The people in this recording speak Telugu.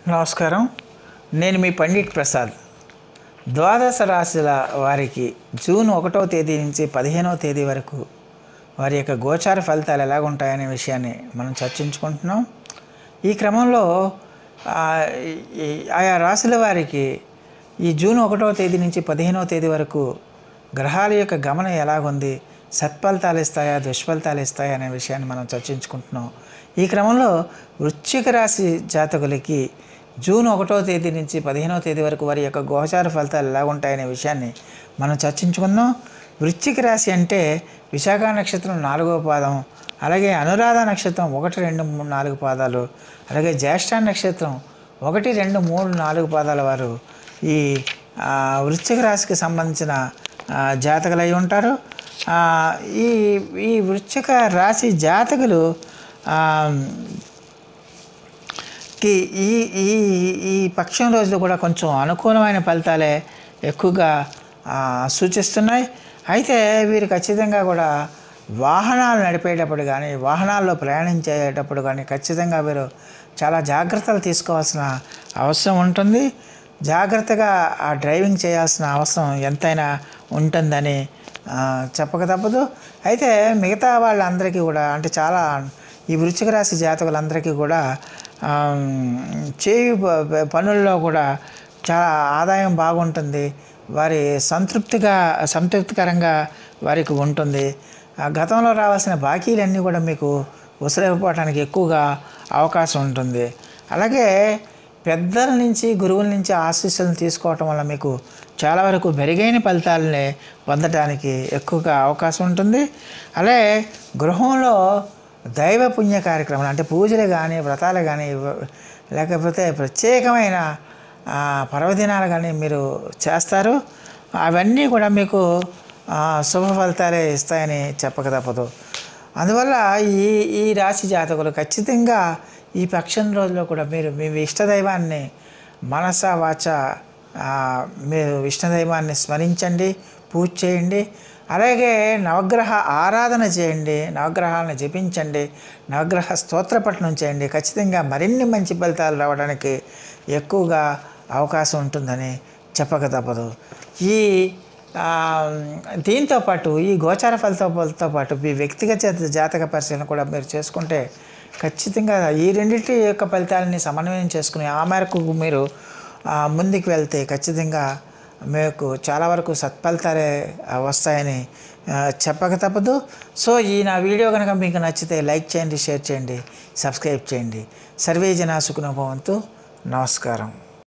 నమస్కారం నేను మీ పండిట్ ప్రసాద్ ద్వాదశ రాశుల వారికి జూన్ ఒకటో తేదీ నుంచి పదిహేనవ తేదీ వరకు వారి యొక్క గోచార ఫలితాలు ఎలాగ ఉంటాయనే విషయాన్ని మనం చర్చించుకుంటున్నాం ఈ క్రమంలో ఆ, ఈ- ఆయా రాశుల వారికి ఈ జూన్ ఒకటో తేదీ నుంచి పదిహేనవ తేదీ వరకు గ్రహాల యొక్క గమనం ఎలాగుంది సత్ఫలితాలు ఇస్తాయా దుష్ఫలితాలు ఇస్తాయా అనే విషయాన్ని మనం చర్చించుకుంటున్నాం ఈ క్రమంలో వృశ్చిక రాశి జాతకులకి జూన్ ఒకటో తేదీ నుంచి పదిహేనవ తేదీ వరకు వారి యొక్క గోచార ఫలితాలు ఎలా ఉంటాయనే విషయాన్ని మనం చర్చించుకుందాం వృశ్చిక రాశి అంటే విశాఖ నక్షత్రం నాలుగవ పాదం అలాగే అనురాధ నక్షత్రం ఒకటి రెండు మూడు నాలుగు పాదాలు అలాగే జ్యేష్ఠ నక్షత్రం ఒకటి రెండు మూడు నాలుగు పాదాల వారు ఈ ఆ, వృశ్చిక రాశికి సంబంధించిన ఆ, జాతకులు అయి ఉంటారు ఆ, ఈ ఈ వృశ్చిక రాశి జాతకులు ఆ, కి ఈ ఈ ఈ పక్షం రోజులు కూడా కొంచెం అనుకూలమైన ఫలితాలే ఎక్కువగా ఆ, సూచిస్తున్నాయి అయితే వీరు ఖచ్చితంగా కూడా వాహనాలు నడిపేటప్పుడు కానీ వాహనాల్లో ప్రయాణించేటప్పుడు కానీ ఖచ్చితంగా వీరు చాలా జాగ్రత్తలు తీసుకోవాల్సిన అవసరం ఉంటుంది జాగ్రత్తగా ఆ డ్రైవింగ్ చేయాల్సిన అవసరం ఎంతైనా ఉంటుందని ఆ, చెప్పక తప్పదు అయితే మిగతా వాళ్ళందరికీ కూడా అంటే చాలా ఈ వృశ్చిక రాశి జాతకులందరికీ కూడా ఆమ్, చేయు ప- ప- పనుల్లో కూడా చాలా ఆదాయం బాగుంటుంది వారి సంతృప్తిగా సంతృప్తికరంగా వారికి ఉంటుంది ఆ గతంలో రావాల్సిన బాకీలన్నీ కూడా మీకు వసూలైపోవడానికి ఎక్కువగా అవకాశం ఉంటుంది అలాగే పెద్దల నుంచి గురువుల నుంచి ఆశీస్సులను తీసుకోవటం వల్ల మీకు చాలా వరకు మెరుగైన ఫలితాలని పొందడానికి ఎక్కువగా అవకాశం ఉంటుంది అలాగే గృహంలో దైవ పుణ్య కార్యక్రమాలు అంటే పూజలు కానీ వ్రతాలు కానీ లేకపోతే ప్రత్యేకమైన ఆ, పర్వదినాలు కానీ మీరు చేస్తారు అవన్నీ కూడా మీకు ఆ, శుభ ఫలితాలే ఇస్తాయని చెప్పక తప్పదు అందువల్ల ఈ ఈ రాశి జాతకులు ఖచ్చితంగా ఈ పక్షం రోజుల్లో కూడా మీరు మీ ఇష్టదైవాన్ని మనస వాచ ఆ, మీరు ఇష్టదైవాన్ని స్మరించండి పూజ చేయండి అలాగే నవగ్రహ ఆరాధన చేయండి నవగ్రహాలను జపించండి నవగ్రహ స్తోత్ర పఠనం చేయండి ఖచ్చితంగా మరిన్ని మంచి ఫలితాలు రావడానికి ఎక్కువగా అవకాశం ఉంటుందని చెప్పక తప్పదు ఈ ఆ, దీంతో పాటు ఈ గోచార ఫలితాలతో పాటు మీ వ్యక్తిగత జాతక పరిశీలన కూడా మీరు చేసుకుంటే ఖచ్చితంగా ఈ రెండింటి యొక్క ఫలితాలని సమన్వయం చేసుకుని ఆ మేరకు మీరు ఆ, ముందుకు వెళ్తే ఖచ్చితంగా మీకు చాలా వరకు సత్ఫలితాలే ఆ, వస్తాయని ఆ, చెప్పక తప్పదు సో ఈ నా వీడియో కనుక మీకు నచ్చితే లైక్ చేయండి షేర్ చేయండి సబ్స్క్రైబ్ చేయండి సర్వే జనా సుఖనుభవంతు నమస్కారం